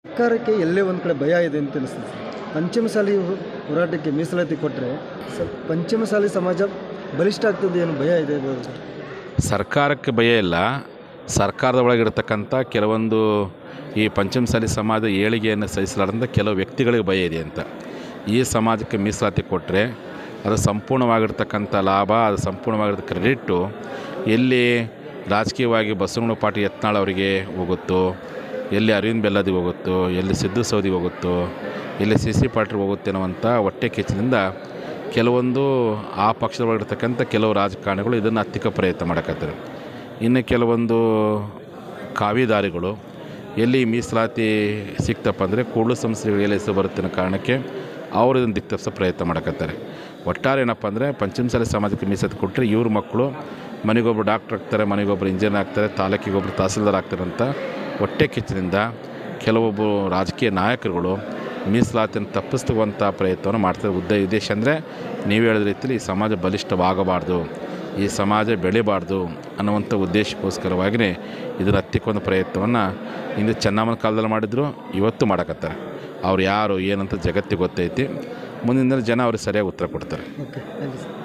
ಸರ್ಕಾರಕ್ಕೆ ಎಲ್ಲೇ ಒಂದು ಕಡೆ ಭಯ ಇದೆ ಅಂತ ಅನಿಸ್ತದೆ ಸರ್ ಪಂಚಮಸಾಲಿ ಹೋ- ಹೋರಾಟಕ್ಕೆ ಮೀಸಲಾತಿ ಕೊಟ್ಟರೆ ಸ ಪಂಚಮಸಾಲಿ ಸಮಾಜ ಬಲಿಷ್ಠ ಆಗ್ತದೆ ಏನು ಭಯ ಇದೆ ಇರ್ಬೋದು ಸರ್ ಸರ್ಕಾರಕ್ಕೆ ಭಯ ಇಲ್ಲ ಸರ್ಕಾರದ ಒಳಗಿರ್ತಕ್ಕಂಥ ಕೆಲವೊಂದು ಈ ಪಂಚಮಸಾಲಿ ಸಮಾಜ ಏಳಿಗೆಯನ್ನು ಸಹಿಸಲಾರಂಥ ಕೆಲವು ವ್ಯಕ್ತಿಗಳಿಗೆ ಭಯ ಇದೆ ಅಂತ ಈ ಸಮಾಜಕ್ಕೆ ಮೀಸಲಾತಿ ಕೊಟ್ಟರೆ ಅದು ಸಂಪೂರ್ಣವಾಗಿರ್ತಕ್ಕಂಥ ಲಾಭ ಅದು ಸಂಪೂರ್ಣವಾಗಿರ್ತ ಕ್ರೆಡಿಟ್ಟು ಎಲ್ಲಿ ರಾಜಕೀಯವಾಗಿ ಬಸವಣ್ಣ ಪಾಟಿ ಯತ್ನಾಳ್ ಅವರಿಗೆ ಹೋಗುತ್ತೋ ಎಲ್ಲಿ ಅರವಿಂದ್ ಬೆಲ್ಲದಿಗೆ ಹೋಗುತ್ತೋ ಎಲ್ಲಿ ಸಿದ್ದು ಸೌದಿಗೆ ಹೋಗುತ್ತೋ ಎಲ್ಲಿ ಸಿ ಸಿ ಪಾಟ್ರಿಗೆ ಹೋಗುತ್ತೆ ಅನ್ನುವಂಥ ಹೊಟ್ಟೆ ಕಿಚ್ಚಿನಿಂದ ಕೆಲವೊಂದು ಆ ಪಕ್ಷದೊಳಗಿರ್ತಕ್ಕಂಥ ಕೆಲವು ರಾಜಕಾರಣಿಗಳು ಇದನ್ನು ಹತ್ತಿಕ್ಕ ಪ್ರಯತ್ನ ಮಾಡಕತ್ತಾರೆ ಇನ್ನು ಕೆಲವೊಂದು ಕಾವಿದಾರಿಗಳು ಎಲ್ಲಿ ಮೀಸಲಾತಿ ಸಿಕ್ತಪ್ಪ ಅಂದರೆ ಕೂಡಲು ಸಂಸ್ಥೆಗಳಿಗೆ ಹೆಸರು ಬರುತ್ತೆ ಅನ್ನೋ ಕಾರಣಕ್ಕೆ ಅವರು ಇದನ್ನು ದಿಕ್ತಪ್ಸೋ ಪ್ರಯತ್ನ ಮಾಡಕತ್ತಾರೆ ಒಟ್ಟಾರೆ ಏನಪ್ಪ ಅಂದರೆ ಪಂಚಮಸಾಲಿ ಸಮಾಜಕ್ಕೆ ಮೀಸಲಾತಿ ಕೊಟ್ಟರೆ ಇವ್ರ ಮಕ್ಕಳು ಮನೆಗೊಬ್ಬರು ಡಾಕ್ಟ್ರ್ ಆಗ್ತಾರೆ ಮನೆಗೊಬ್ಬರು ಇಂಜಿನಿಯರ್ ಆಗ್ತಾರೆ ತಾಲೂಕಿಗೊಬ್ಬರು ತಹಸೀಲ್ದಾರ್ ಆಗ್ತಾರೆ ಅಂತ ಹೊಟ್ಟೆ ಕಿಚ್ಚಿನಿಂದ ಕೆಲವೊಬ್ಬರು ರಾಜಕೀಯ ನಾಯಕರುಗಳು ಮೀಸಲಾತಿಯನ್ನು ತಪ್ಪಿಸ್ತುವಂಥ ಪ್ರಯತ್ನವನ್ನು ಮಾಡ್ತಾರೆ ಉದ್ದ ಉದ್ದೇಶ ಅಂದರೆ ನೀವು ಹೇಳಿದ ರೀತಿಯಲ್ಲಿ ಈ ಸಮಾಜ ಬಲಿಷ್ಠವಾಗಬಾರ್ದು ಈ ಸಮಾಜ ಬೆಳಿಬಾರ್ದು ಅನ್ನುವಂಥ ಉದ್ದೇಶಕ್ಕೋಸ್ಕರವಾಗಿಯೇ ಇದನ್ನು ಹತ್ತಿಕ್ಕೊಂದು ಪ್ರಯತ್ನವನ್ನು ಹಿಂದೆ ಚೆನ್ನಮ್ಮನ ಕಾಲದಲ್ಲಿ ಮಾಡಿದ್ರು ಇವತ್ತು ಮಾಡಕತ್ತಾರೆ ಅವ್ರು ಯಾರು ಏನಂತ ಜಗತ್ತಿಗೆ ಗೊತ್ತೈತಿ ಮುಂದಿನ ದಿನ ಜನ ಅವ್ರಿಗೆ ಸರಿಯಾಗಿ ಉತ್ತರ ಕೊಡ್ತಾರೆ ಓಕೆ ಥ್ಯಾಂಕ್ ಯು ಸರ್